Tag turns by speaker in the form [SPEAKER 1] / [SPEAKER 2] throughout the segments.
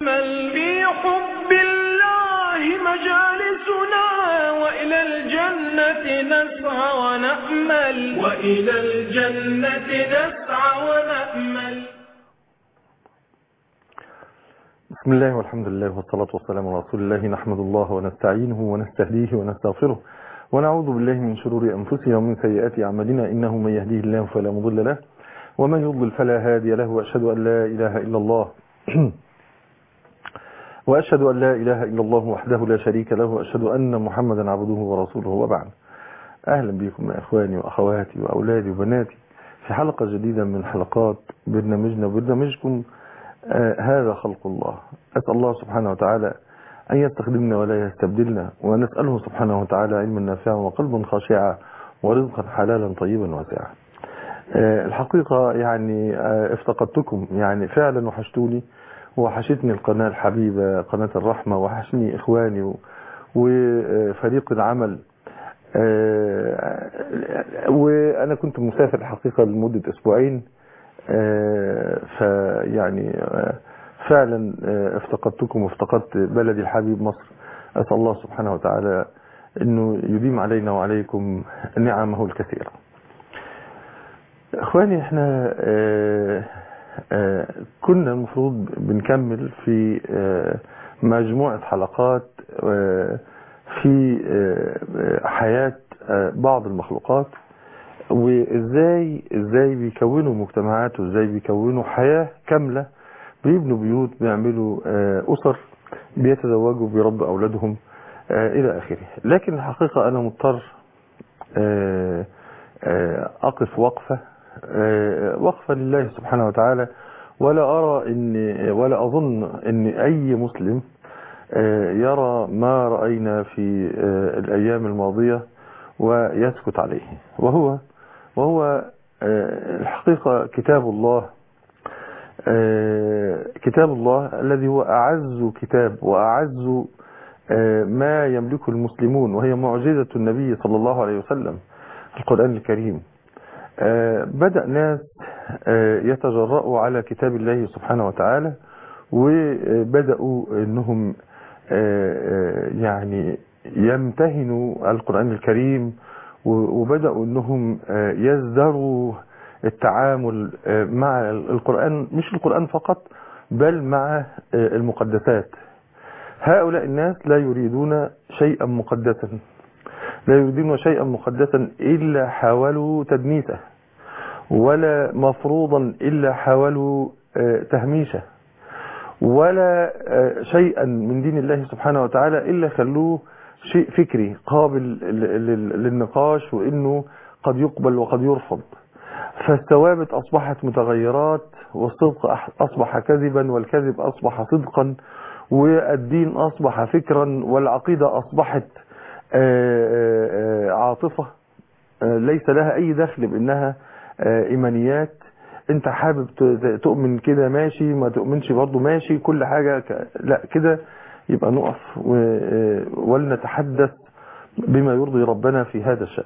[SPEAKER 1] نأمل في حب الله مجالسنا وإلى الجنة نسعى ونأمل وإلى الجنة نسعى ونأمل
[SPEAKER 2] بسم الله والحمد لله والصلاة والسلام على رسول الله نحمد الله ونستعينه ونستهديه ونستغفره ونعوذ بالله من شرور أنفسنا ومن سيئات أعمالنا إنه من يهديه الله فلا مضل له ومن يضلل فلا هادي له وأشهد أن لا إله إلا الله وأشهد أن لا إله إلا الله وحده لا شريك له وأشهد أن محمدا عبده ورسوله وبعد أهلا بكم يا إخواني وأخواتي وأولادي وبناتي في حلقة جديدة من حلقات برنامجنا وبرنامجكم آه هذا خلق الله أسأل الله سبحانه وتعالى أن يستخدمنا ولا يستبدلنا ونسأله سبحانه وتعالى علما نافعا وقلبا خاشعا ورزقا حلالا طيبا واسعا آه الحقيقة يعني آه افتقدتكم يعني فعلا وحشتوني وحشتني القناة الحبيبة قناة الرحمة وحشني إخواني وفريق العمل وأنا كنت مسافر الحقيقة لمدة أسبوعين فيعني فعلا افتقدتكم وافتقدت بلدي الحبيب مصر أسأل الله سبحانه وتعالى أنه يديم علينا وعليكم نعمه الكثيرة اخواني احنا اه اه كنا المفروض بنكمل في اه مجموعة حلقات في حياة بعض المخلوقات وازاي ازاي بيكونوا مجتمعات وازاي بيكونوا حياة كاملة بيبنوا بيوت بيعملوا اسر بيتزوجوا بيربوا اولادهم الى اخره لكن الحقيقة انا مضطر اقف وقفة وقفة لله سبحانه وتعالى ولا ارى ان ولا اظن ان اي مسلم يرى ما رأينا في الايام الماضية ويسكت عليه وهو وهو الحقيقة كتاب الله كتاب الله الذي هو أعز كتاب وأعز ما يملكه المسلمون وهي معجزة النبي صلى الله عليه وسلم القرآن الكريم بدأ ناس يتجرأوا على كتاب الله سبحانه وتعالى وبدأوا انهم يعني يمتهنوا القرآن الكريم وبدأوا انهم يزدروا التعامل مع القرآن مش القرآن فقط بل مع المقدسات هؤلاء الناس لا يريدون شيئا مقدسا لا يريدون شيئا مقدسا إلا حاولوا تدنيسه ولا مفروضا إلا حاولوا تهميشه ولا شيئا من دين الله سبحانه وتعالى إلا خلوه شيء فكري قابل للنقاش وإنه قد يقبل وقد يرفض فالثوابت أصبحت متغيرات والصدق أصبح كذبا والكذب أصبح صدقا والدين أصبح فكرا والعقيدة أصبحت عاطفة ليس لها أي دخل بأنها إيمانيات انت حابب تؤمن كده ماشي ما تؤمنش برضه ماشي كل حاجة لا كده يبقى نقف ولنتحدث بما يرضي ربنا في هذا الشأن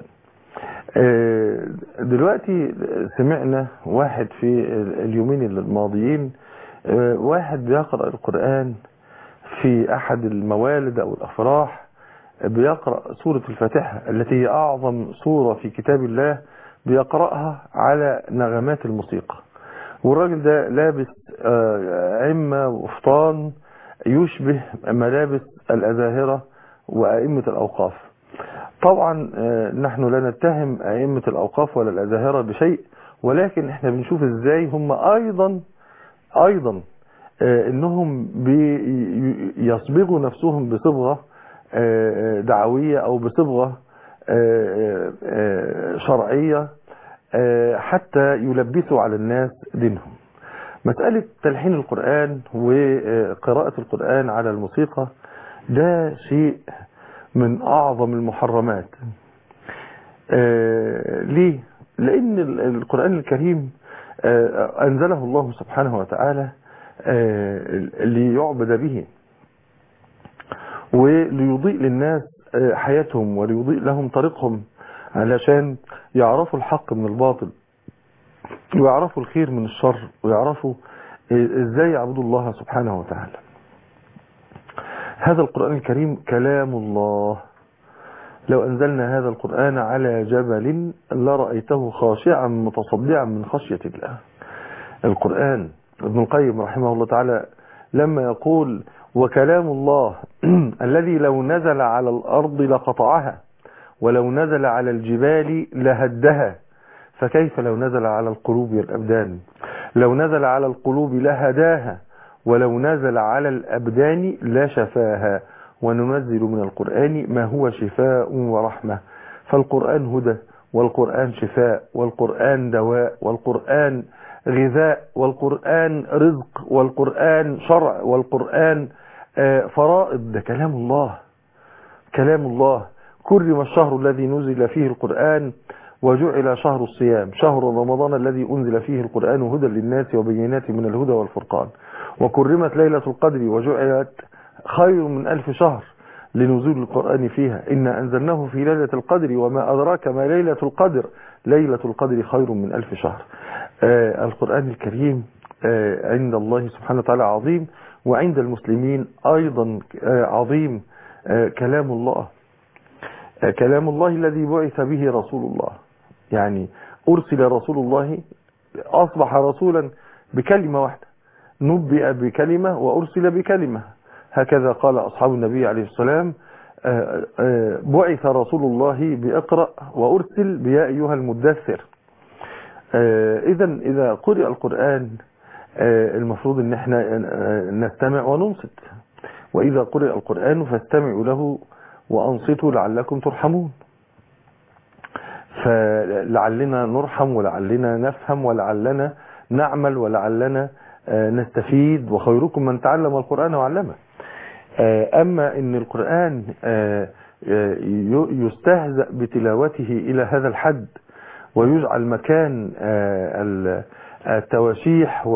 [SPEAKER 2] دلوقتي سمعنا واحد في اليومين الماضيين واحد بيقرأ القرآن في أحد الموالد أو الأفراح بيقرأ سورة الفاتحة التي هي أعظم سورة في كتاب الله بيقرأها على نغمات الموسيقى والراجل ده لابس عمة وفطان يشبه ملابس الأزاهرة وأئمة الأوقاف طبعا نحن لا نتهم أئمة الأوقاف ولا الأزاهرة بشيء ولكن احنا بنشوف ازاي هم أيضا أيضا انهم يصبغوا نفسهم بصبغة دعوية او بصبغة شرعية حتى يلبسوا على الناس دينهم مسألة تلحين القرآن وقراءة القرآن على الموسيقى ده شيء من أعظم المحرمات ليه؟ لأن القرآن الكريم أنزله الله سبحانه وتعالى ليعبد به وليضيء للناس حياتهم وليضيء لهم طريقهم علشان يعرفوا الحق من الباطل ويعرفوا الخير من الشر ويعرفوا ازاي يعبدوا الله سبحانه وتعالى هذا القرآن الكريم كلام الله لو أنزلنا هذا القرآن على جبل لرأيته خاشعا متصدعا من خشية الله القرآن ابن القيم رحمه الله تعالى لما يقول وكلام الله الذي لو نزل على الأرض لقطعها ولو نزل على الجبال لهدها فكيف لو نزل على القلوب والأبدان لو نزل على القلوب لهداها ولو نزل على الأبدان لشفاها وننزل من القرآن ما هو شفاء ورحمة فالقرآن هدى والقرآن شفاء والقرآن دواء والقرآن غذاء والقرآن رزق والقرآن شرع والقرآن فرائض ده كلام الله كلام الله كرم الشهر الذي نزل فيه القرآن وجعل شهر الصيام شهر رمضان الذي أنزل فيه القرآن هدى للناس وبينات من الهدى والفرقان وكرمت ليلة القدر وجعلت خير من ألف شهر لنزول القرآن فيها إنا أنزلناه في ليلة القدر وما أدراك ما ليلة القدر ليلة القدر خير من ألف شهر آه القرآن الكريم آه عند الله سبحانه وتعالى عظيم وعند المسلمين أيضا آه عظيم آه كلام الله آه كلام الله الذي بعث به رسول الله يعني أرسل رسول الله أصبح رسولا بكلمة واحدة نبئ بكلمة وأرسل بكلمة هكذا قال أصحاب النبي عليه السلام بعث رسول الله بأقرأ وأرسل بيا أيها المدثر إذا إذا قرئ القرآن المفروض ان احنا نستمع وننصت وإذا قرئ القرآن فاستمعوا له وأنصتوا لعلكم ترحمون فلعلنا نرحم ولعلنا نفهم ولعلنا نعمل ولعلنا نستفيد وخيركم من تعلم القرآن وعلمه أما أن القرآن يستهزأ بتلاوته إلى هذا الحد ويجعل مكان التواشيح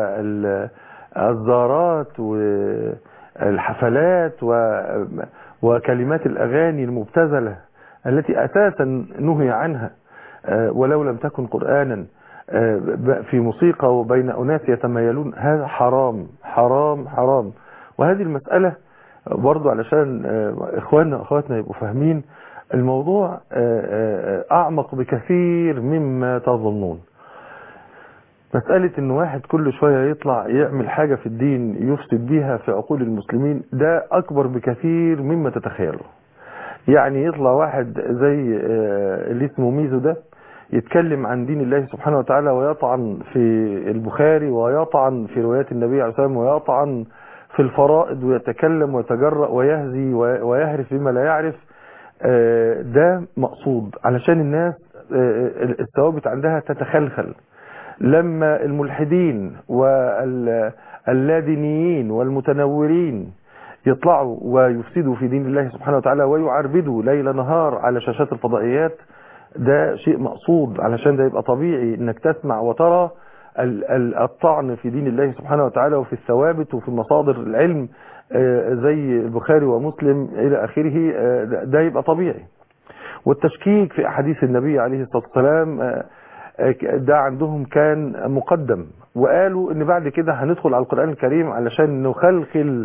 [SPEAKER 2] والزارات والحفلات وكلمات الأغاني المبتذلة التي أساسا نهي عنها ولو لم تكن قرآنا في موسيقى وبين أناس يتميلون هذا حرام حرام حرام وهذه المسألة برضو علشان إخواننا وأخواتنا يبقوا فاهمين الموضوع أعمق بكثير مما تظنون مسألة ان واحد كل شوية يطلع يعمل حاجة في الدين يفسد بيها في عقول المسلمين ده أكبر بكثير مما تتخيله يعني يطلع واحد زي اللي اسمه ميزو ده يتكلم عن دين الله سبحانه وتعالى ويطعن في البخاري ويطعن في روايات النبي عليه الصلاة والسلام ويطعن في الفرائض ويتكلم ويتجرأ ويهزي ويهرف بما لا يعرف ده مقصود علشان الناس الثوابت عندها تتخلخل لما الملحدين واللادينيين والمتنورين يطلعوا ويفسدوا في دين الله سبحانه وتعالى ويعربدوا ليل نهار على شاشات الفضائيات ده شيء مقصود علشان ده يبقى طبيعي انك تسمع وترى الطعن في دين الله سبحانه وتعالى وفي الثوابت وفي مصادر العلم زي البخاري ومسلم الى اخره ده يبقى طبيعي والتشكيك في احاديث النبي عليه الصلاة والسلام ده عندهم كان مقدم وقالوا ان بعد كده هندخل على القرآن الكريم علشان نخلخل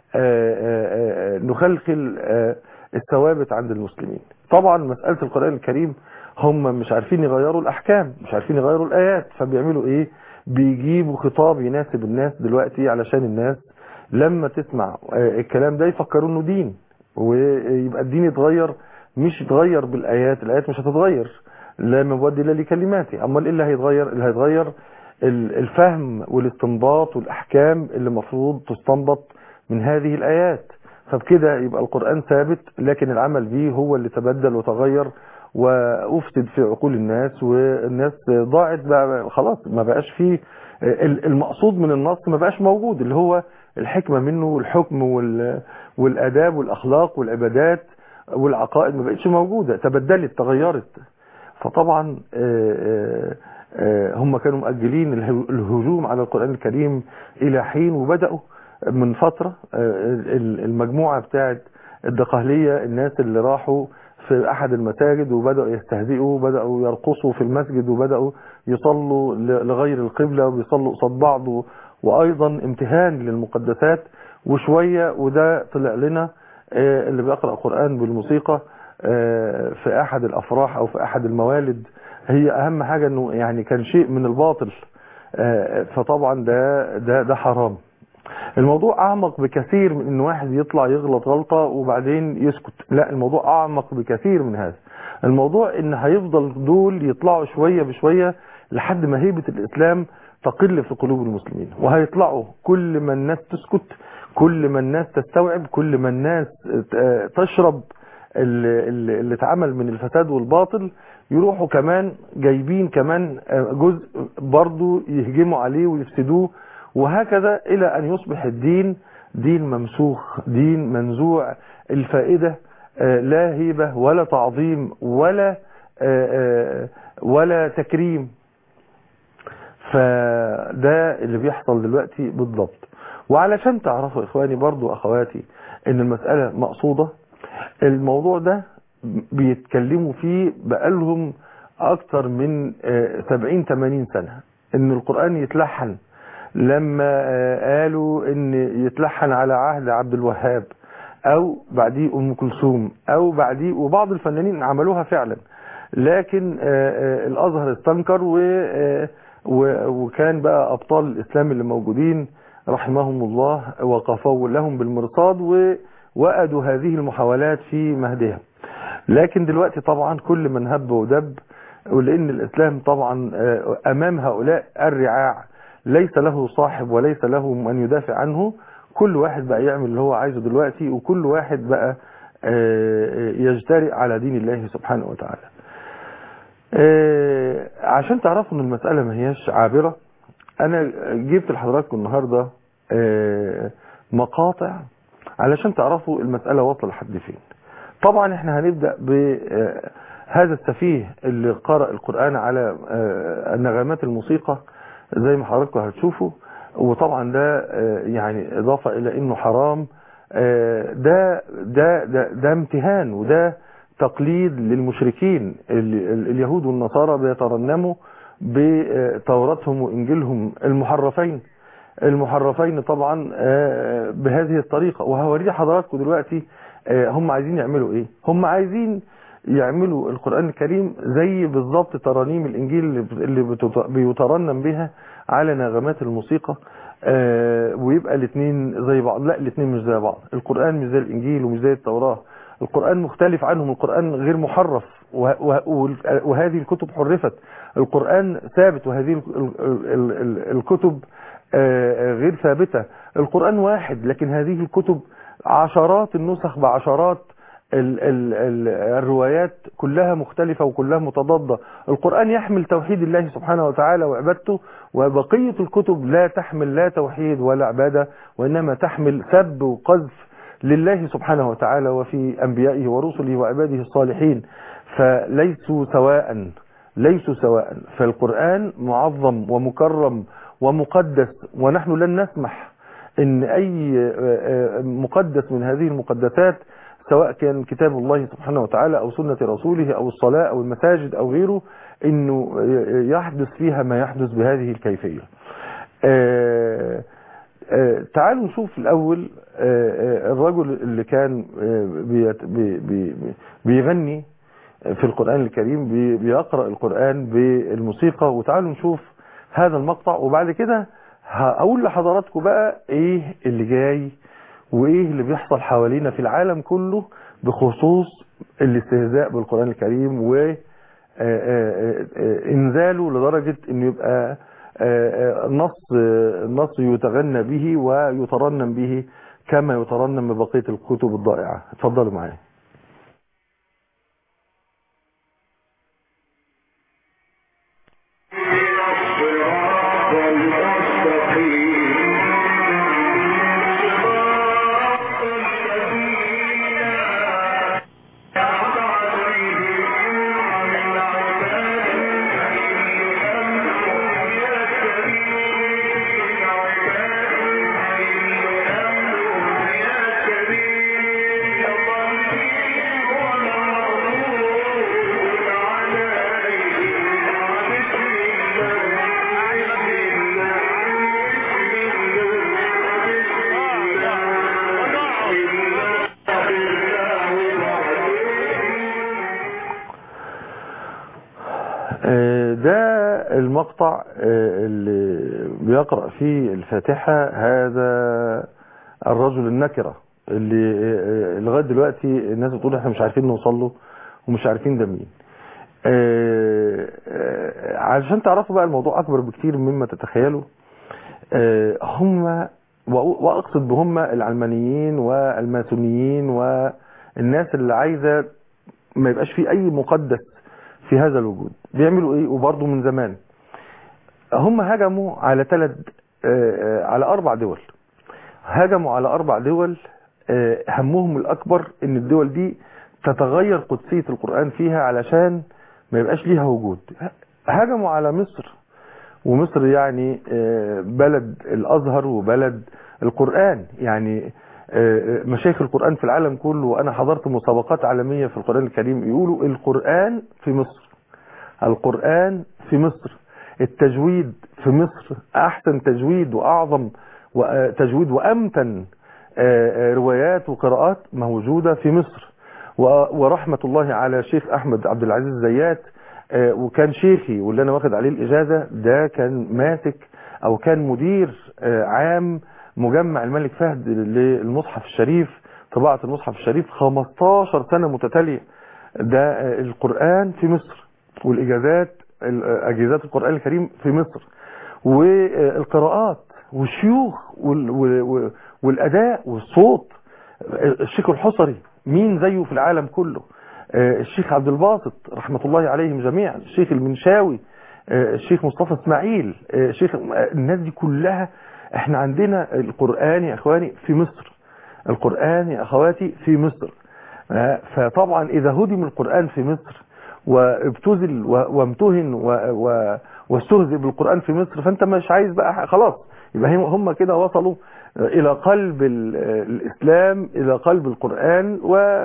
[SPEAKER 2] نخلخل الثوابت عند المسلمين طبعا مسألة القرآن الكريم هم مش عارفين يغيروا الأحكام مش عارفين يغيروا الآيات فبيعملوا إيه بيجيبوا خطاب يناسب الناس دلوقتي علشان الناس لما تسمع الكلام ده يفكروا انه دين ويبقى الدين يتغير مش يتغير بالآيات الآيات مش هتتغير لا مبدل لكلماتي اما ايه اللي هيتغير اللي هيتغير الفهم والاستنباط والاحكام اللي المفروض تستنبط من هذه الايات فبكده يبقى القرآن ثابت لكن العمل به هو اللي تبدل وتغير وافسد في عقول الناس والناس ضاعت بقى خلاص ما بقاش فيه المقصود من النص ما بقاش موجود اللي هو الحكمة منه والحكم والاداب والاخلاق والعبادات والعقائد ما بقتش موجودة تبدلت تغيرت فطبعا هم كانوا مؤجلين الهجوم على القرآن الكريم إلى حين وبدأوا من فترة المجموعة بتاعت الدقهلية الناس اللي راحوا في أحد المساجد وبدأوا يستهزئوا وبدأوا يرقصوا في المسجد وبدأوا يصلوا لغير القبلة وبيصلوا قصاد بعض وأيضا امتهان للمقدسات وشوية وده طلع لنا آه، اللي بيقرأ قرآن بالموسيقى آه، في احد الافراح او في احد الموالد هي اهم حاجة انه يعني كان شيء من الباطل آه، فطبعا ده ده ده حرام الموضوع اعمق بكثير من ان واحد يطلع يغلط غلطة وبعدين يسكت لا الموضوع اعمق بكثير من هذا الموضوع ان هيفضل دول يطلعوا شوية بشوية لحد ما هيبة الاسلام تقل في قلوب المسلمين وهيطلعوا كل ما الناس تسكت كل ما الناس تستوعب كل ما الناس آه، تشرب اللي, اللي اللي اتعمل من الفساد والباطل يروحوا كمان جايبين كمان آه، جزء برضو يهجموا عليه ويفسدوه وهكذا الى ان يصبح الدين دين ممسوخ دين منزوع الفائدة آه، لا هيبة ولا تعظيم ولا آه، آه، ولا تكريم فده اللي بيحصل دلوقتي بالضبط وعلشان تعرفوا اخواني برضو اخواتي ان المسألة مقصودة الموضوع ده بيتكلموا فيه بقالهم اكتر من 70 80 سنة ان القرآن يتلحن لما آه، قالوا ان يتلحن على عهد عبد الوهاب او بعديه ام كلثوم او بعديه وبعض الفنانين عملوها فعلا لكن آه، آه، الازهر استنكر و آه، و- وكان بقى ابطال الاسلام اللي موجودين رحمهم الله وقفوا لهم بالمرصاد ووأدوا هذه المحاولات في مهدها لكن دلوقتي طبعا كل من هب ودب ولان الاسلام طبعا آه، امام هؤلاء الرعاع ليس له صاحب وليس له من يدافع عنه كل واحد بقى يعمل اللي هو عايزه دلوقتي وكل واحد بقى آه، يجترئ على دين الله سبحانه وتعالى آه، عشان تعرفوا ان المسألة ما هياش عابرة انا جبت لحضراتكم النهاردة آه، مقاطع علشان تعرفوا المسألة واصلة لحد فين طبعا احنا هنبدأ بهذا السفيه اللي قرأ القرآن على آه، نغمات الموسيقى زي ما حضراتكم هتشوفوا وطبعا ده آه، يعني اضافة الى انه حرام آه، ده ده ده, ده امتهان وده تقليد للمشركين ال- ال- اليهود والنصارى بيترنموا بتوراتهم وانجيلهم المحرفين المحرفين طبعا آه، بهذه الطريقة وهوري حضراتكم دلوقتي آه، هم عايزين يعملوا ايه هم عايزين يعملوا القرآن الكريم زي بالظبط ترانيم الانجيل اللي- اللي بتت- بيترنم بها على نغمات الموسيقى آه، ويبقى الاثنين زي بعض لا الاثنين مش زي بعض القرآن مش زي الانجيل ومش زي التوراة القرآن مختلف عنهم القرآن غير محرف وه- وه- وهذه الكتب حرفت القرآن ثابت وهذه ال- ال- ال- ال- الكتب آه، غير ثابتة القرآن واحد لكن هذه الكتب عشرات النسخ بعشرات ال ال ال الروايات كلها مختلفة وكلها متضادة القرآن يحمل توحيد الله سبحانه وتعالى وعبادته وبقية الكتب لا تحمل لا توحيد ولا عبادة وإنما تحمل سب وقذف لله سبحانه وتعالى وفي أنبيائه ورسله وعباده الصالحين فليسوا سواء ليسوا سواء فالقرآن معظم ومكرم ومقدس ونحن لن نسمح ان اي مقدس من هذه المقدسات سواء كان كتاب الله سبحانه وتعالى او سنة رسوله او الصلاة او المساجد او غيره انه يحدث فيها ما يحدث بهذه الكيفية آه، آه، تعالوا نشوف الاول آه، آه، الرجل اللي كان آه، بيت- بي- بي- بيغني في القرآن الكريم بي- بيقرأ القرآن بالموسيقى وتعالوا نشوف هذا المقطع وبعد كده هقول لحضراتكم بقى ايه اللي جاي وايه اللي بيحصل حوالينا في العالم كله بخصوص الاستهزاء بالقرآن الكريم و آه، آه، آه، انزاله لدرجة انه يبقى آه، آه، نص آه، نص يتغنى به ويترنم به كما يترنم ببقية الكتب الضائعة اتفضلوا معايا
[SPEAKER 1] الصراط المستقيم صراط الذين أنعمت عليهم من عبادك إنهم يتبعون عبادك إنهم يتبعون
[SPEAKER 2] ده المقطع آه، اللي بيقرأ فيه الفاتحة هذا الرجل النكرة اللي آه، آه، لغاية دلوقتي الناس بتقول احنا مش عارفين نوصل له ومش عارفين ده مين آه، آه، علشان تعرفوا بقى الموضوع أكبر بكتير مما تتخيلوا آه، هم وأ- وأقصد بهم العلمانيين والماسونيين والناس اللي عايزة ما يبقاش في أي مقدس في هذا الوجود بيعملوا إيه وبرضه من زمان هم هجموا على ثلاث على أربع دول هجموا على أربع دول آه، همهم الأكبر إن الدول دي تتغير قدسية القرآن فيها علشان ما يبقاش ليها وجود هجموا على مصر ومصر يعني آه، بلد الأزهر وبلد القرآن يعني آه، مشايخ القرآن في العالم كله وأنا حضرت مسابقات عالمية في القرآن الكريم يقولوا القرآن في مصر القرآن في مصر التجويد في مصر أحسن تجويد وأعظم و- تجويد وأمتن آه، آه، روايات وقراءات موجودة في مصر و- ورحمة الله على شيخ أحمد عبد العزيز زيات آه، وكان شيخي واللي أنا واخد عليه الإجازة ده كان ماسك أو كان مدير آه، عام مجمع الملك فهد للمصحف الشريف طباعة المصحف الشريف 15 سنة متتالية ده آه، القرآن في مصر والإجازات ال- آه، أجهزات القرآن الكريم في مصر والقراءات والشيوخ وال- وال- والأداء والصوت الشيخ الحصري مين زيه في العالم كله آه، الشيخ عبد الباسط رحمة الله عليهم جميعا الشيخ المنشاوي آه، الشيخ مصطفى اسماعيل آه، الشيخ آه، الناس دي كلها احنا عندنا القرآن يا اخواني في مصر القرآن يا اخواتي في مصر آه، فطبعا اذا هدم القرآن في مصر وابتذل و- وامتهن و- و- واستهزئ بالقرآن في مصر فانت مش عايز بقى خلاص يبقى هم- هم كده وصلوا الى قلب ال- الاسلام الى قلب القرآن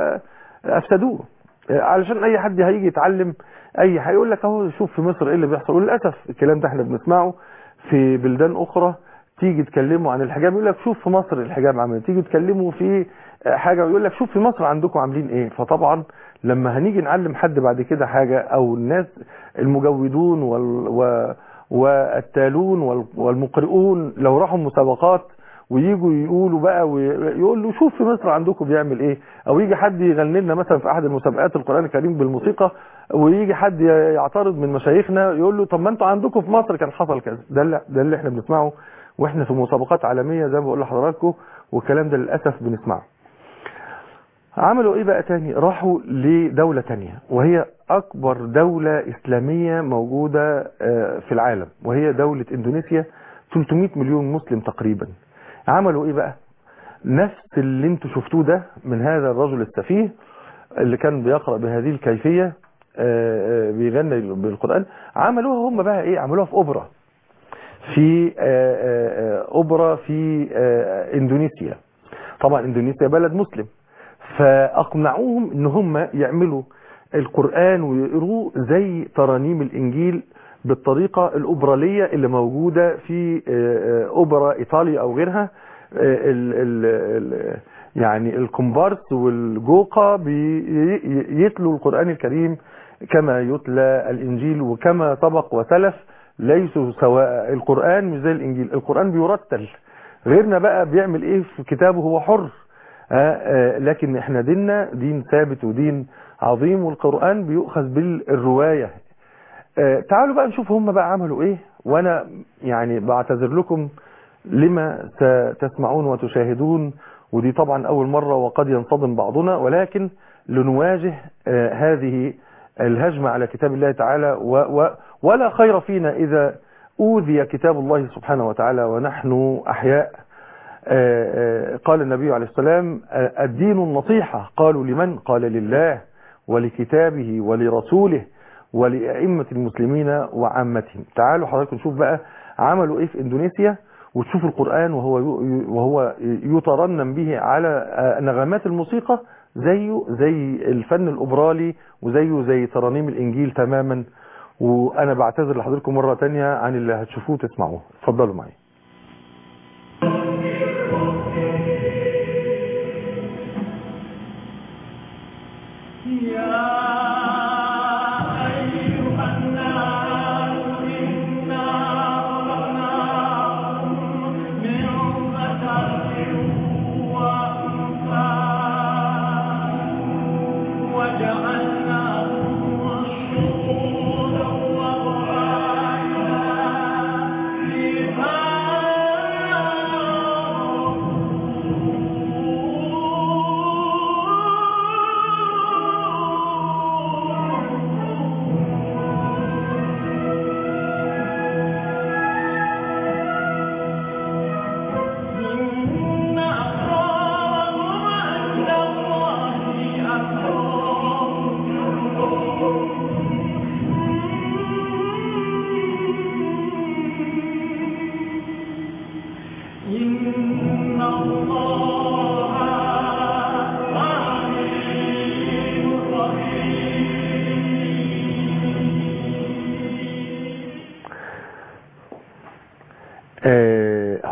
[SPEAKER 2] وافسدوه علشان اي حد هيجي يتعلم اي حاجه يقول لك اهو شوف في مصر ايه اللي بيحصل وللاسف الكلام ده احنا بنسمعه في بلدان اخرى تيجي تكلموا عن الحجاب يقول لك شوف في مصر الحجاب عامل إيه. تيجي تكلموا في حاجه يقول لك شوف في مصر عندكم عاملين ايه فطبعا لما هنيجي نعلم حد بعد كده حاجه او الناس المجودون وال و والتالون وال- والمقرئون لو راحوا مسابقات ويجوا يقولوا بقى ويقول له شوف في مصر عندكم بيعمل ايه او يجي حد يغني لنا مثلا في احد المسابقات القران الكريم بالموسيقى ويجي حد يعترض من مشايخنا يقول له طب ما انتوا عندكم في مصر كان حصل كذا ده اللي ده اللي احنا بنسمعه واحنا في مسابقات عالميه زي ما بقول لحضراتكم والكلام ده للاسف بنسمعه عملوا ايه بقى تاني راحوا لدولة تانية وهي اكبر دولة اسلامية موجودة آه، في العالم وهي دولة اندونيسيا 300 مليون مسلم تقريبا عملوا ايه بقى نفس اللي انتوا شفتوه ده من هذا الرجل السفيه اللي كان بيقرأ بهذه الكيفية آه، آه، بيغني بالقرآن عملوها هم بقى ايه عملوها في اوبرا في آه، آه، آه، اوبرا في آه، اندونيسيا طبعا اندونيسيا بلد مسلم فاقنعوهم ان هم يعملوا القرآن ويقروه زي ترانيم الانجيل بالطريقة الاوبرالية اللي موجودة في آه، آه، اوبرا ايطاليا او غيرها آه، ال ال ال يعني الكومبارس والجوقة بيتلوا القرآن الكريم كما يتلى الانجيل وكما سبق وسلف ليسوا سواء القرآن مش زي الانجيل القرآن بيرتل غيرنا بقى بيعمل ايه في كتابه هو حر آه، آه، لكن احنا ديننا دين ثابت ودين عظيم والقرآن بيؤخذ بالرواية آه، تعالوا بقى نشوف هم بقى عملوا ايه وانا يعني بعتذر لكم لما ستسمعون وتشاهدون ودي طبعا اول مرة وقد ينصدم بعضنا ولكن لنواجه آه، هذه الهجمة على كتاب الله تعالى و و ولا خير فينا اذا اوذي كتاب الله سبحانه وتعالى ونحن احياء آه، آه، قال النبي عليه السلام آه، الدين النصيحة قالوا لمن قال لله ولكتابه ولرسوله ولأئمة المسلمين وعامتهم تعالوا حضراتكم نشوف بقى عملوا ايه في اندونيسيا وتشوفوا القرآن وهو وهو يترنم به على آه، نغمات الموسيقى زيه زي الفن الأوبرالي وزيه زي ترانيم الإنجيل تماما وأنا بعتذر لحضراتكم مرة تانية عن اللي هتشوفوه وتسمعوه اتفضلوا معي
[SPEAKER 3] يا أيها الناس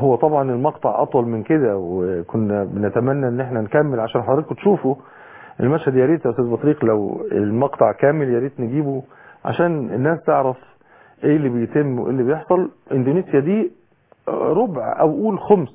[SPEAKER 2] هو طبعا المقطع اطول من كده وكنا بنتمنى ان احنا نكمل عشان حضراتكم تشوفوا المشهد يا ريت يا استاذ بطريق لو المقطع كامل يا ريت نجيبه عشان الناس تعرف ايه اللي بيتم وايه اللي بيحصل اندونيسيا دي ربع او قول خمس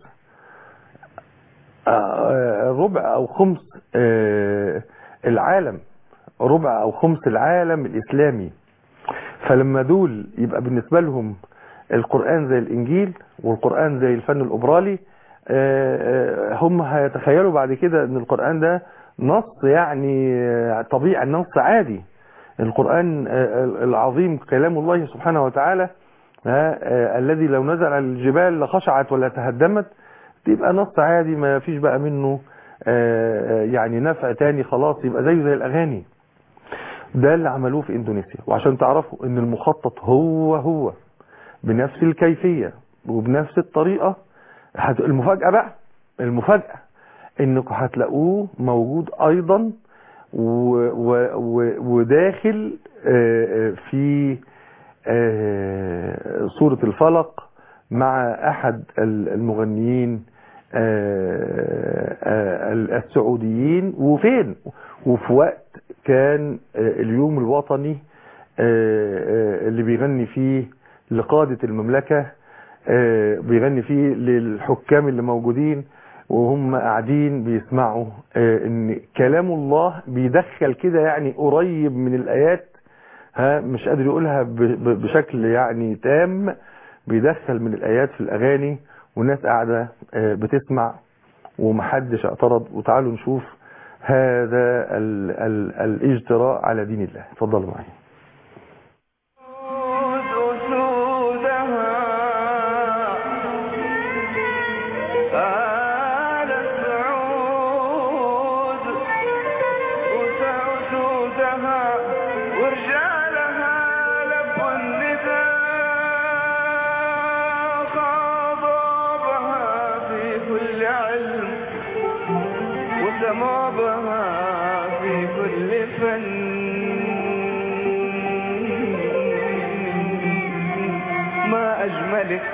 [SPEAKER 2] آه، ربع او خمس آه، العالم ربع او خمس العالم الاسلامي فلما دول يبقى بالنسبة لهم القرآن زي الانجيل والقرآن زي الفن الاوبرالي آه، آه، هم هيتخيلوا بعد كده ان القرآن ده نص يعني آه، طبيعي نص عادي القرآن آه، العظيم كلام الله سبحانه وتعالى آه، آه، الذي لو نزل على الجبال لخشعت ولا تهدمت تبقى نص عادي ما فيش بقى منه آه، آه، يعني نفع تاني خلاص يبقى زيه زي الاغاني ده اللي عملوه في اندونيسيا وعشان تعرفوا ان المخطط هو هو بنفس الكيفية وبنفس الطريقة هت- المفاجأة بقى المفاجأة انكم هتلاقوه موجود ايضا و و و وداخل آه، آه، في آه، سورة الفلق مع احد ال- المغنيين آه، آه، السعوديين وفين وفي وقت كان آه، اليوم الوطني آه، آه، اللي بيغني فيه لقادة المملكة آه، بيغني فيه للحكام اللي موجودين وهم قاعدين بيسمعوا آه، ان كلام الله بيدخل كده يعني قريب من الايات ها مش قادر يقولها ب- ب- بشكل يعني تام بيدخل من الايات في الاغاني والناس قاعده آه، بتسمع ومحدش اعترض وتعالوا نشوف هذا ال ال الاجتراء على دين الله اتفضلوا معي
[SPEAKER 1] أسودها آل سعود وسعودها ورجالها لبوا النداء خاضبها في كل علم وسموا بها في كل فن ما أجملك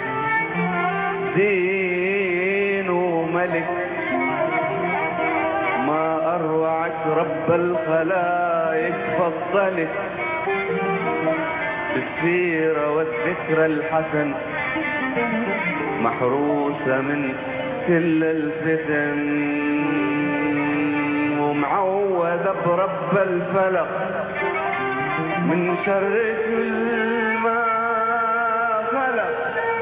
[SPEAKER 1] دين وملك ما أروعك رب الخلايق فضلك بالسيرة والذكرى الحسن محروسة من كل الفتن ومعوذة برب الفلق من شر كل ما خلق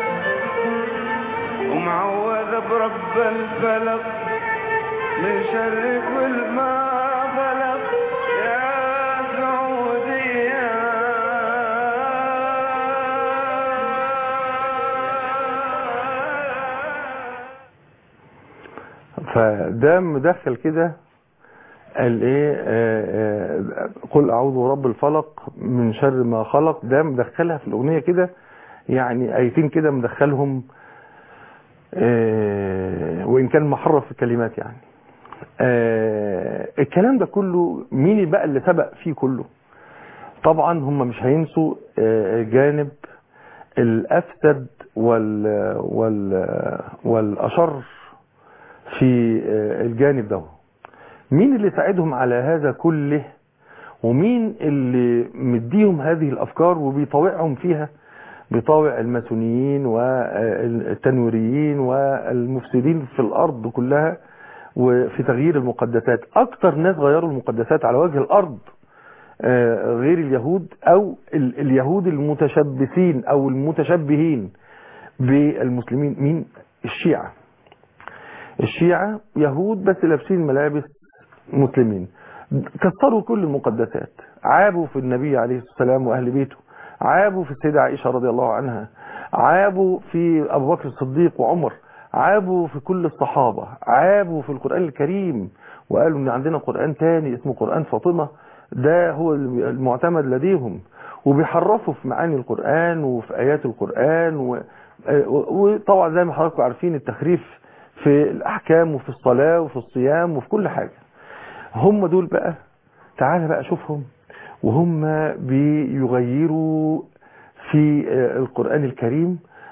[SPEAKER 1] ومعوذة برب الفلق من شر كل ما خلق يا سعودية
[SPEAKER 2] فده مدخل كده الايه آه، آه، قل اعوذ برب الفلق من شر ما خلق ده مدخلها في الاغنيه كده يعني ايتين كده مدخلهم آه، وان كان محرف في الكلمات يعني آه، الكلام ده كله مين بقى اللي سبق فيه كله طبعا هم مش هينسوا آه، جانب الافسد وال وال والاشر في آه، الجانب ده مين اللي ساعدهم على هذا كله ومين اللي مديهم هذه الافكار وبيطاوعهم فيها بيطاوع الماسونيين والتنويريين والمفسدين في الارض كلها وفي تغيير المقدسات اكتر ناس غيروا المقدسات على وجه الارض آه، غير اليهود او ال- اليهود المتشبثين او المتشبهين بالمسلمين مين الشيعة الشيعة يهود بس لابسين ملابس مسلمين كسروا كل المقدسات عابوا في النبي عليه الصلاة والسلام وأهل بيته عابوا في السيدة عائشة رضي الله عنها عابوا في أبو بكر الصديق وعمر عابوا في كل الصحابة عابوا في القرآن الكريم وقالوا ان عندنا قرآن تاني اسمه قرآن فاطمة ده هو المعتمد لديهم وبيحرفوا في معاني القرآن وفي آيات القرآن و... وطبعا زي ما حضراتكم عارفين التخريف في الأحكام وفي الصلاة وفي الصيام وفي كل حاجة هم دول بقى تعال بقى شوفهم وهم بيغيروا في القرآن الكريم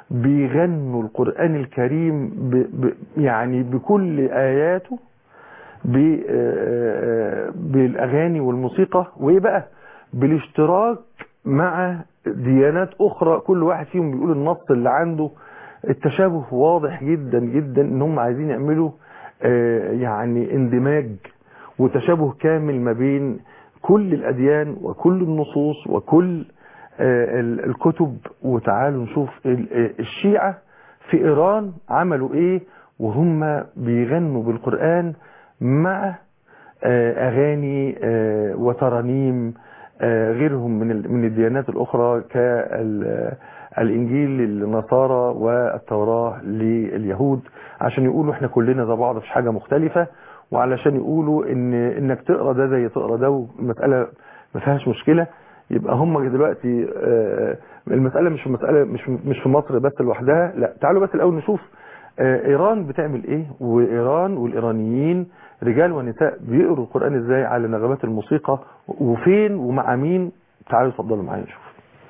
[SPEAKER 2] بيغنوا القرآن الكريم ب ب يعني بكل آياته ب- آه، بالأغاني والموسيقى وإيه بقى بالاشتراك مع ديانات أخرى كل واحد فيهم بيقول النص اللي عنده التشابه واضح جدا جدا ان هم عايزين يعملوا آه، يعني اندماج وتشابه كامل ما بين كل الأديان وكل النصوص وكل آه، ال- الكتب وتعالوا نشوف ال- آه، الشيعة في إيران عملوا إيه وهم بيغنوا بالقرآن مع آه، أغاني آه، وترانيم آه، غيرهم من ال- من الديانات الأخرى كالإنجيل للنصارى والتوراة لليهود عشان يقولوا احنا كلنا زي بعض مفيش حاجة مختلفة وعلشان يقولوا ان انك تقرا ده زي تقرا ده والمسألة ما فيهاش مشكلة يبقى هم دلوقتي آه، المسألة مش في مسألة مش مش في مصر بس لوحدها لا تعالوا بس الأول نشوف آه، إيران بتعمل إيه وإيران والإيرانيين رجال ونساء بيقروا القرآن إزاي على نغمات الموسيقى وفين ومع مين تعالوا اتفضلوا معايا نشوف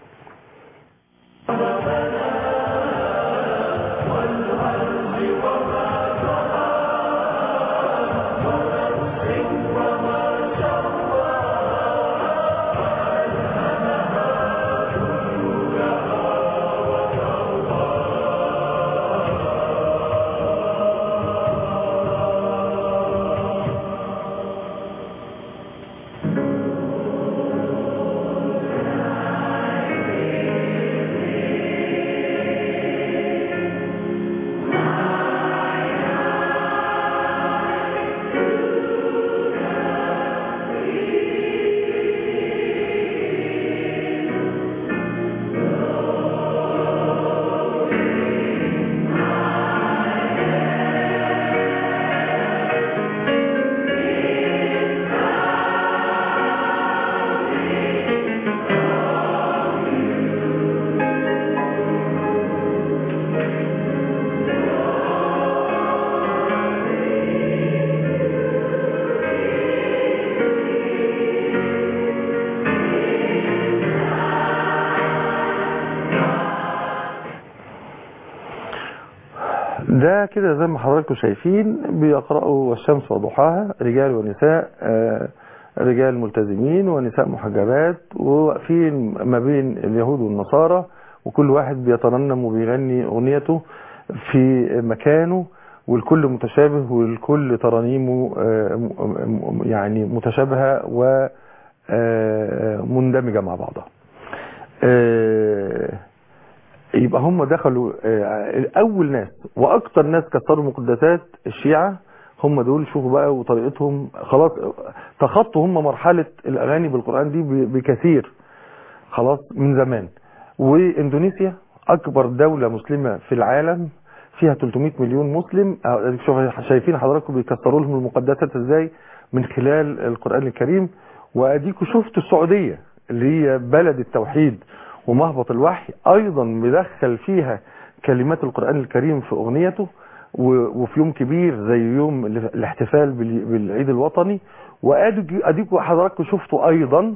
[SPEAKER 2] ده كده زي ما حضراتكم شايفين بيقرأوا والشمس وضحاها رجال ونساء آه، رجال ملتزمين ونساء محجبات وواقفين ما بين اليهود والنصارى وكل واحد بيترنم وبيغني أغنيته في مكانه والكل متشابه والكل ترانيمه آه، م- م- يعني متشابهة ومندمجة مع بعضها آه، يبقى هم دخلوا آه، اول ناس واكتر ناس كسروا مقدسات الشيعة هم دول شوفوا بقى وطريقتهم خلاص تخطوا هم مرحلة الاغاني بالقرآن دي ب- بكثير خلاص من زمان واندونيسيا اكبر دولة مسلمة في العالم فيها 300 مليون مسلم أهو أديك شوف- شايفين حضراتكم بيكسروا لهم المقدسات ازاي من خلال القرآن الكريم واديكوا شفتوا السعودية اللي هي بلد التوحيد ومهبط الوحي ايضا مدخل فيها كلمات القرآن الكريم في اغنيته و- وفي يوم كبير زي يوم ال- الاحتفال بال- بالعيد الوطني واديكوا أديكوا حضراتكم شفتوا ايضا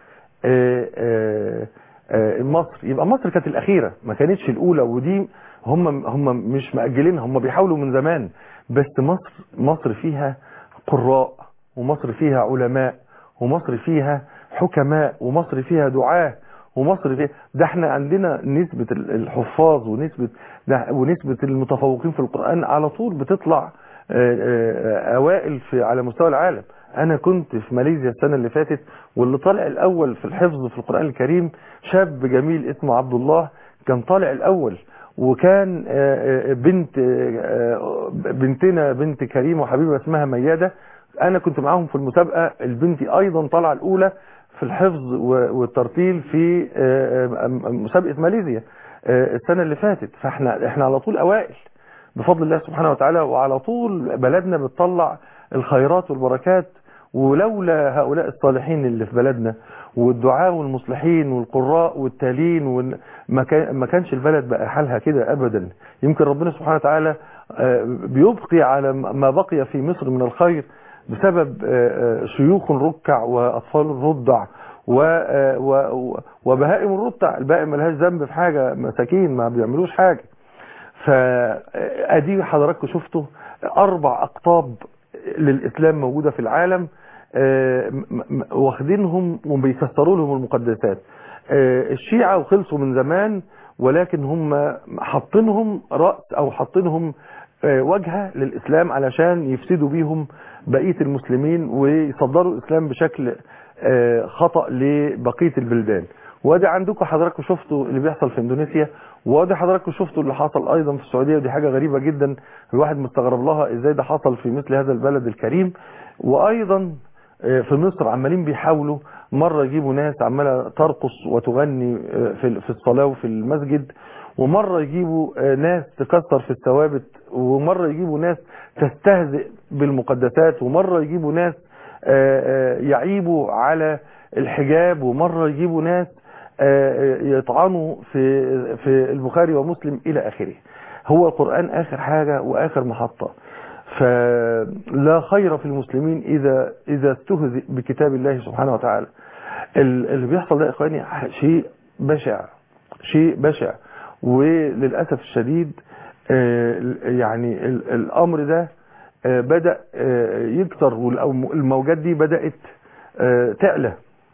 [SPEAKER 2] آه، آه، آه، مصر يبقى مصر كانت الأخيرة ما كانتش الأولى ودي هم هم مش مأجلينها هم بيحاولوا من زمان بس مصر مصر فيها قراء ومصر فيها علماء ومصر فيها حكماء ومصر فيها دعاة ومصر فيها ده احنا عندنا نسبة ال- الحفاظ ونسبة ده ونسبة المتفوقين في القرآن على طول بتطلع آه، آه، أوائل في على مستوى العالم انا كنت في ماليزيا السنة اللي فاتت واللي طالع الاول في الحفظ في القرآن الكريم شاب جميل اسمه عبد الله كان طالع الاول وكان آه، آه، بنت آه، بنتنا بنت كريمة وحبيبة اسمها ميادة انا كنت معاهم في المسابقة البنت ايضا طالعه الاولى في الحفظ و- والترتيل في آه، آه، مسابقة ماليزيا آه، السنة اللي فاتت فاحنا احنا على طول اوائل بفضل الله سبحانه وتعالى وعلى طول بلدنا بتطلع الخيرات والبركات ولولا هؤلاء الصالحين اللي في بلدنا والدعاء والمصلحين والقراء والتالين وال- ما كان- ما كانش البلد بقى حالها كده ابدا يمكن ربنا سبحانه وتعالى آه، بيبقي على ما بقي في مصر من الخير بسبب آه، آه، شيوخ ركع واطفال رضع و- آه، و- و- وبهائم الرضع الباقي ملهاش ذنب في حاجه مساكين ما بيعملوش حاجه فادي حضراتكم شفتوا اربع اقطاب للاسلام موجوده في العالم آه، م- م- واخدينهم وبيكسروا لهم المقدسات آه، الشيعة وخلصوا من زمان ولكن هم حاطينهم رأس او حاطينهم آه، وجهة للإسلام علشان يفسدوا بيهم بقية المسلمين ويصدروا الإسلام بشكل آه، خطأ لبقية البلدان وادي عندكم حضراتكم شفتوا اللي بيحصل في اندونيسيا وادي حضراتكم شفتوا اللي حصل ايضا في السعوديه ودي حاجه غريبه جدا الواحد مستغرب لها ازاي ده حصل في مثل هذا البلد الكريم وايضا آه، في مصر عمالين بيحاولوا مره يجيبوا ناس عماله ترقص وتغني آه، في في الصلاه وفي المسجد ومره يجيبوا آه، ناس تكسر في الثوابت ومره يجيبوا ناس تستهزئ بالمقدسات ومره يجيبوا ناس آه، آه، يعيبوا على الحجاب ومره يجيبوا ناس آه، يطعنوا في في البخاري ومسلم الى اخره هو القرآن اخر حاجة واخر محطة فلا خير في المسلمين اذا اذا استهزئ بكتاب الله سبحانه وتعالى ال- اللي بيحصل ده يا اخواني شيء بشع شيء بشع وللاسف الشديد آه، يعني ال- الامر ده آه، بدأ آه، يكتر والموجات دي بدأت آه، تعلى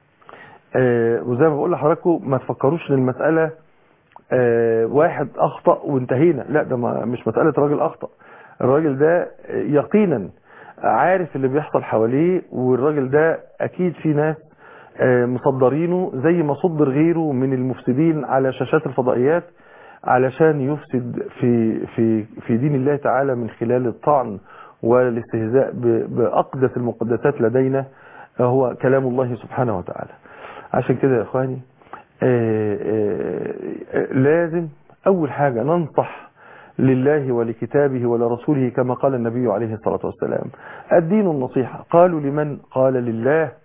[SPEAKER 2] آه، وزي ما بقول لحضراتكم ما تفكروش ان المسألة آه، واحد اخطأ وانتهينا لا ده ما مش مسألة راجل اخطأ الراجل ده يقينا عارف اللي بيحصل حواليه والراجل ده اكيد في ناس آه، مصدرينه زي ما صدر غيره من المفسدين على شاشات الفضائيات علشان يفسد في في في دين الله تعالى من خلال الطعن والاستهزاء ب- باقدس المقدسات لدينا هو كلام الله سبحانه وتعالى عشان كده يا اخواني آه، آه، آه، لازم اول حاجة ننصح لله ولكتابه ولرسوله كما قال النبي عليه الصلاة والسلام الدين النصيحة قالوا لمن قال لله آه،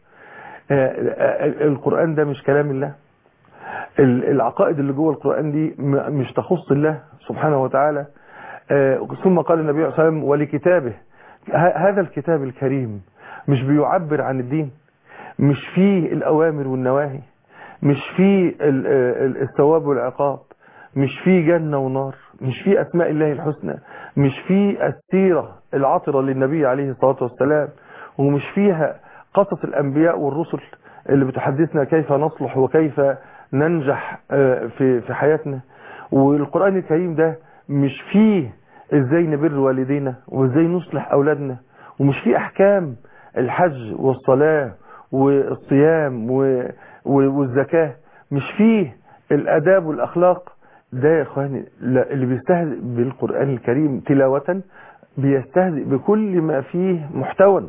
[SPEAKER 2] آه، القرآن ده مش كلام الله ال- العقائد اللي جوه القرآن دي م- مش تخص الله سبحانه وتعالى آه، ثم قال النبي عليه الصلاة والسلام ولكتابه ه- هذا الكتاب الكريم مش بيعبر عن الدين مش فيه الأوامر والنواهي مش فيه ال- ال- الثواب والعقاب مش فيه جنة ونار مش فيه أسماء الله الحسنى مش فيه السيرة العطرة للنبي عليه الصلاة والسلام ومش فيها قصص الأنبياء والرسل اللي بتحدثنا كيف نصلح وكيف ننجح آه، في في حياتنا والقرآن الكريم ده مش فيه ازاي نبر والدينا وازاي نصلح أولادنا ومش فيه أحكام الحج والصلاة والصيام و- و- والزكاة مش فيه الأداب والأخلاق ده يا إخواني لا، اللي بيستهزئ بالقرآن الكريم تلاوة بيستهزئ بكل ما فيه محتوى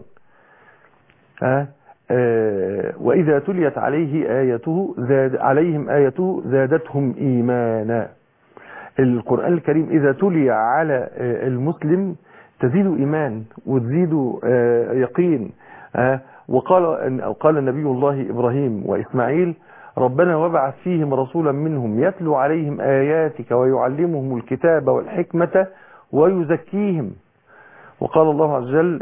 [SPEAKER 2] ها؟ آه، وإذا تليت عليه آيته زاد عليهم آيته زادتهم إيمانا القرآن الكريم إذا تلي على آه، المسلم تزيد إيمان وتزيد آه، يقين آه، وقال أو قال نبي الله إبراهيم وإسماعيل ربنا وابعث فيهم رسولا منهم يتلو عليهم آياتك ويعلمهم الكتاب والحكمة ويزكيهم وقال الله عز وجل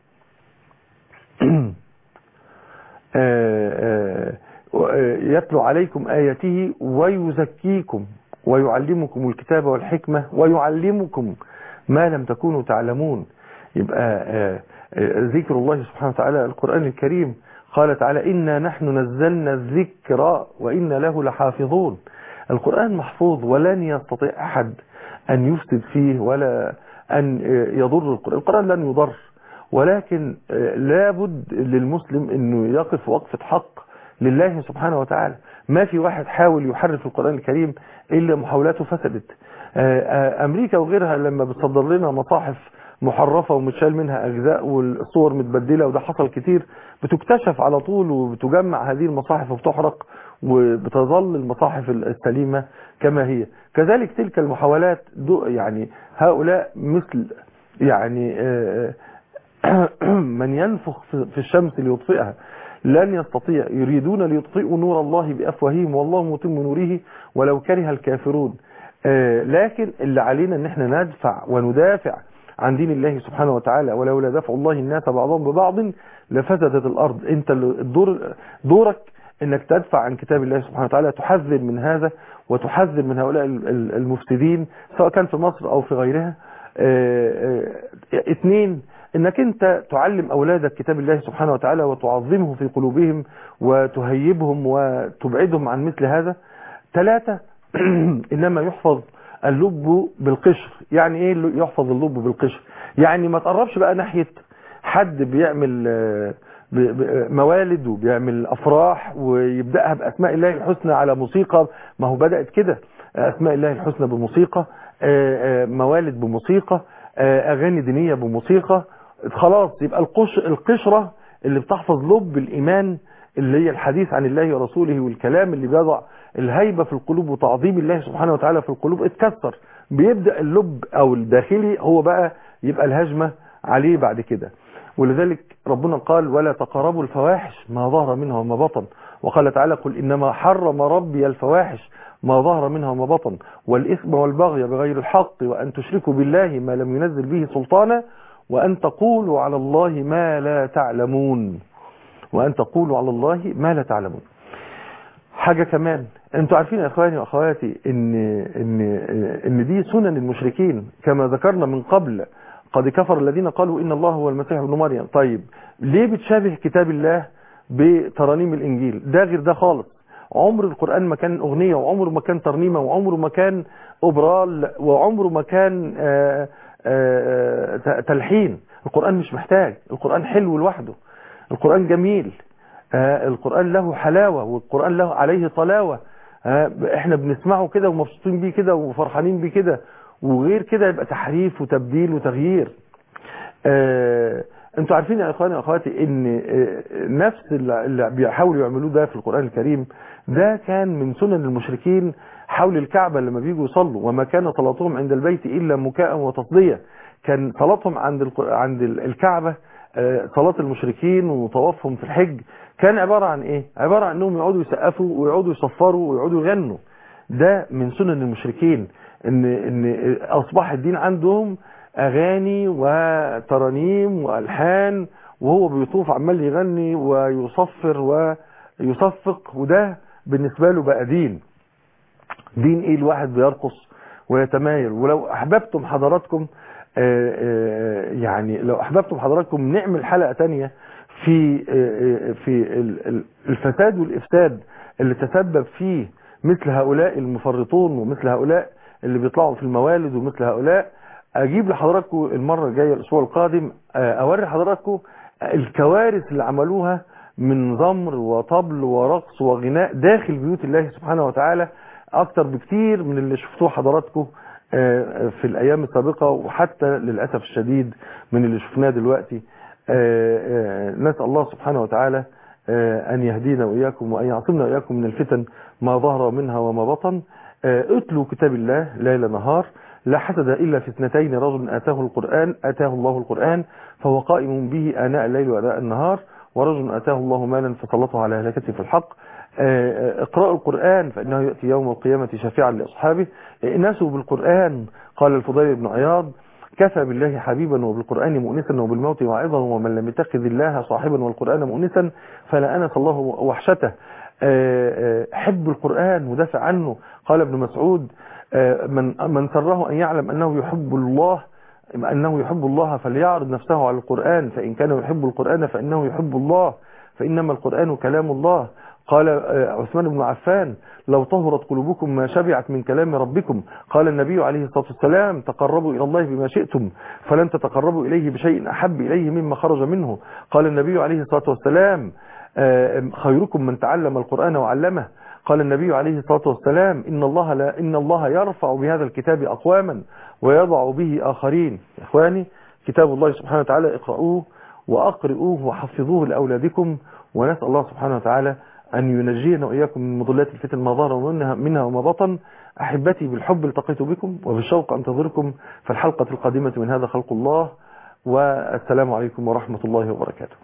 [SPEAKER 2] آه، آه، يتلو عليكم آياته ويزكيكم ويعلمكم الكتاب والحكمة ويعلمكم ما لم تكونوا تعلمون يبقى آه، آه، ذكر الله سبحانه وتعالى القرآن الكريم قال تعالى إنا نحن نزلنا الذكر وإنا له لحافظون القرآن محفوظ ولن يستطيع أحد أن يفسد فيه ولا أن آه، يضر القرآن القرآن لن يضر ولكن آه، لابد للمسلم انه يقف وقفة حق لله سبحانه وتعالى ما في واحد حاول يحرف القرآن الكريم الا محاولاته فسدت آه، آه، امريكا وغيرها لما بتصدر لنا مصاحف محرفة ومتشال منها اجزاء والصور متبدلة وده حصل كتير بتكتشف على طول وبتجمع هذه المصاحف وبتحرق وبتظل المصاحف السليمة كما هي كذلك تلك المحاولات دو- يعني هؤلاء مثل يعني آه، من ينفخ في في الشمس ليطفئها لن يستطيع يريدون ليطفئوا نور الله بأفواههم والله متم نوره ولو كره الكافرون آه، لكن اللي علينا ان احنا ندفع وندافع عن دين الله سبحانه وتعالى ولولا دفع الله الناس بعضهم ببعض لفسدت الارض انت اللي- الدور دورك انك تدفع عن كتاب الله سبحانه وتعالى تحذر من هذا وتحذر من هؤلاء ال- ال- المفسدين سواء كان في مصر او في غيرها آه، آه، اثنين انك انت تعلم اولادك كتاب الله سبحانه وتعالى وتعظمه في قلوبهم وتهيبهم وتبعدهم عن مثل هذا ثلاثة انما يحفظ اللب بالقشر يعني ايه اللي يحفظ اللب بالقشر يعني ما تقربش بقى ناحية حد بيعمل آه، ب- ب- موالد وبيعمل افراح ويبداها باسماء الله الحسنى على موسيقى ما هو بدات كده اسماء الله الحسنى بموسيقى آه، آه، موالد بموسيقى آه، اغاني دينيه بموسيقى خلاص يبقى القش القشره اللي بتحفظ لب الايمان اللي هي الحديث عن الله ورسوله والكلام اللي بيضع الهيبه في القلوب وتعظيم الله سبحانه وتعالى في القلوب اتكسر بيبدا اللب او الداخلي هو بقى يبقى الهجمه عليه بعد كده ولذلك ربنا قال ولا تقربوا الفواحش ما ظهر منها وما بطن وقال تعالى قل إنما حرم ربي الفواحش ما ظهر منها وما بطن والإثم والبغي بغير الحق وأن تشركوا بالله ما لم ينزل به سلطانا وأن تقولوا على الله ما لا تعلمون وأن تقولوا على الله ما لا تعلمون حاجة كمان انتوا عارفين يا اخواني واخواتي ان ان ان دي سنن المشركين كما ذكرنا من قبل قد كفر الذين قالوا ان الله هو المسيح ابن مريم طيب ليه بتشابه كتاب الله بترانيم الانجيل ده غير ده خالص عمر القرآن ما كان اغنية وعمره ما كان ترنيمة وعمره ما كان اوبرال وعمره ما كان آآ آآ تلحين القرآن مش محتاج القرآن حلو لوحده القرآن جميل آه، القرآن له حلاوة والقرآن له عليه طلاوة آه، احنا بنسمعه كده ومبسوطين بيه كده وفرحانين بيه كده وغير كده يبقى تحريف وتبديل وتغيير آه، انتوا عارفين يا اخواني واخواتي ان آه، نفس اللي اللي بيحاولوا يعملوه ده في القرآن الكريم ده كان من سنن المشركين حول الكعبة لما بيجوا يصلوا وما كان صلاتهم عند البيت الا مكاء وتصدية كان صلاتهم عند الق- عند ال- الكعبة آه، صلاة المشركين وطوافهم في الحج كان عبارة عن ايه عبارة عن انهم يقعدوا يسقفوا ويقعدوا يصفروا ويقعدوا يغنوا ده من سنن المشركين ان ان اصبح الدين عندهم اغاني وترانيم والحان وهو بيطوف عمال يغني ويصفر ويصفق وده بالنسبة له بقى دين دين ايه الواحد بيرقص ويتمايل ولو احببتم حضراتكم آه، آه، يعني لو احببتم حضراتكم نعمل حلقة تانية في آه، آه، في ال- ال- الفساد والافساد اللي تسبب فيه مثل هؤلاء المفرطون ومثل هؤلاء اللي بيطلعوا في الموالد ومثل هؤلاء اجيب لحضراتكم المرة الجاية الاسبوع القادم آه، اوري حضراتكم الكوارث اللي عملوها من ضمر وطبل ورقص وغناء داخل بيوت الله سبحانه وتعالى اكتر بكتير من اللي شفتوه حضراتكم آه، في الايام السابقة وحتى للأسف الشديد من اللي شفناه دلوقتي آه، آه، نسأل الله سبحانه وتعالى آه، أن يهدينا وإياكم وأن يعصمنا وإياكم من الفتن ما ظهر منها وما بطن آه، اتلوا كتاب الله ليل نهار لا حسد إلا في اثنتين رجل آتاه القرآن آتاه الله القرآن فهو قائم به آناء الليل وآناء النهار ورجل آتاه الله مالا فسلطه على هلكته في الحق آه، آه، اقرأوا القرآن فإنه يأتي يوم القيامة شفيعا لأصحابه ناسوا بالقرآن قال الفضيل بن عياض كفى بالله حبيبا وبالقرآن مؤنسا وبالموت واعظا ومن لم يتخذ الله صاحبا والقرآن مؤنسا فلا أنس الله وحشته آه، آه، حب القرآن ودافع عنه قال ابن مسعود آه، من من سره أن يعلم أنه يحب الله أنه يحب الله فليعرض نفسه على القرآن فإن كان يحب القرآن فإنه يحب الله فإنما القرآن كلام الله قال آه، عثمان بن عفان لو طهرت قلوبكم ما شبعت من كلام ربكم قال النبي عليه الصلاة والسلام تقربوا إلى الله بما شئتم فلن تتقربوا إليه بشيء أحب إليه مما خرج منه قال النبي عليه الصلاة والسلام آه، خيركم من تعلم القرآن وعلمه قال النبي عليه الصلاة والسلام إن الله, لا إن الله يرفع بهذا الكتاب أقواما ويضع به آخرين يا إخواني كتاب الله سبحانه وتعالى اقرأوه وأقرئوه وحفظوه لأولادكم ونسأل الله سبحانه وتعالى أن ينجينا وإياكم من مضلات الفتن ما ظهر منها, منها وما بطن أحبتي بالحب التقيت بكم وبالشوق أنتظركم في الحلقة القادمة من هذا خلق الله والسلام عليكم ورحمة الله وبركاته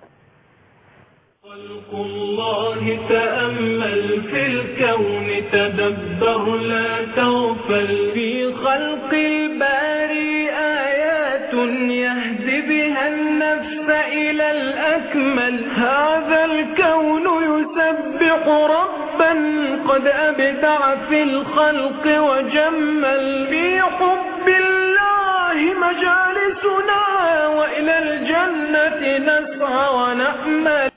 [SPEAKER 3] خلق الله تأمل في الكون تدبر لا تغفل في خلق الباري آيات يهدي بها النفس إلى الأسى أكمل هذا الكون يسبح ربا قد أبدع في الخلق وجمل في حب الله مجالسنا وإلى الجنة نسعى ونأمل